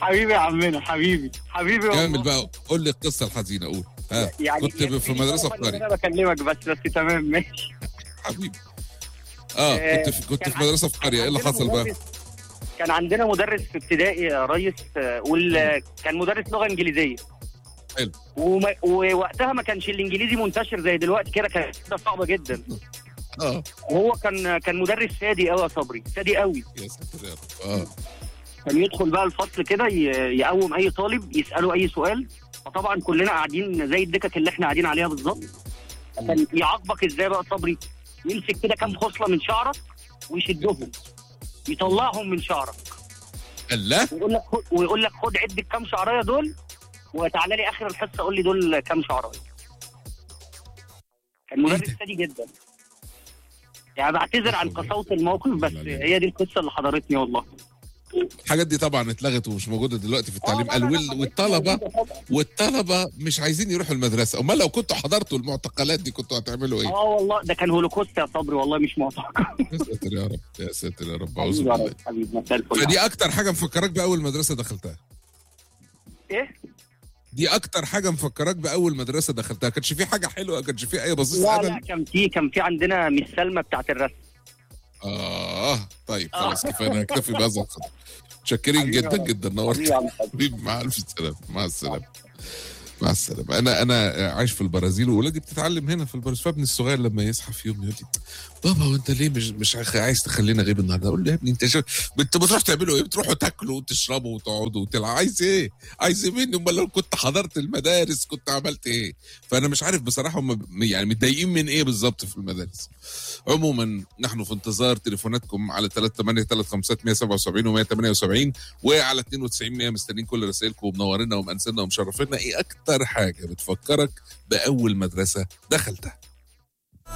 حبيبي يا عمنا حبيبي حبيبي والله. كمل بقى قول لي القصه الحزينه قول ها يعني كنت في مدرسه في قريه انا بكلمك بس بس تمام ماشي حبيبي اه كنت في كنت كان في مدرسه في قريه ايه اللي عندنا حصل بقى؟ مدرس- كان عندنا مدرس في ابتدائي يا ريس آه، وال... كان مدرس لغه انجليزيه حلو. وما... ووقتها ما كانش الانجليزي منتشر زي دلوقتي كده كانت حاجة صعبه جدا اه وهو كان كان مدرس سادي قوي يا صبري سادي قوي يا ساتر يا رب اه كان يدخل بقى الفصل كده ي- يقوم اي طالب يساله اي سؤال فطبعا كلنا قاعدين زي الدكك اللي احنا قاعدين عليها بالظبط كان يعاقبك ازاي بقى صبري يمسك كده كام خصله من شعرك ويشدهم يطلعهم من شعرك الله ويقول لك خد ويقول لك خد عد الكام شعرايه دول وتعالى لي اخر الحصه قول لي دول كام شعرايه كان إيه مدرس ده؟ سادي جدا يعني بعتذر عن قساوه الموقف بس لا، لا. هي دي القصه اللي حضرتني والله الحاجات دي طبعا اتلغت ومش موجوده دلوقتي في التعليم آه، لا، قال لا، وال- لا، والطلبه طبعاً. والطلبه مش عايزين يروحوا المدرسه امال لو كنتوا حضرتوا المعتقلات دي كنتوا هتعملوا ايه؟ اه والله ده كان هولوكوست يا صبري والله مش معتقد يا ساتر يا رب يا ساتر يا رب اعوذ حبيبي يا بالله ريس، حبيبي مساء الفل فدي اكتر حاجه مفكراك باول مدرسه دخلتها ايه؟ دي اكتر حاجه مفكراك باول مدرسه دخلتها كانش في حاجه حلوه كانش في اي بصيص لا لا امل كان في كان في عندنا مس سلمى بتاعت الرسم اه طيب آه. خلاص كفايه انا هكتفي بهذا القدر متشكرين حبيبي يا جدا رب. جدا نورت حبيبي يا عم حبيبي. حبيبي مع الف سلامه مع السلامه مع السلامه انا انا عايش في البرازيل واولادي بتتعلم هنا في البرازيل فابني الصغير لما يصحى في يوم يقول لي بابا وانت ليه مش مش عايز تخلينا غيب النهارده اقول له يا ابني انت شو انت بتروح تعملوا ايه بتروحوا تاكلوا وتشربوا وتقعدوا وتلعبوا عايز ايه عايز ايه مني امال لو كنت حضرت المدارس كنت عملت ايه فانا مش عارف بصراحه هم يعني متضايقين من ايه بالظبط في المدارس عموما نحن في انتظار تليفوناتكم على 38 و 178 وعلى 92 100 مستنيين كل رسائلكم ومنورنا ومأنسنا ومشرفينا ايه اكتر حاجه بتفكرك باول مدرسه دخلتها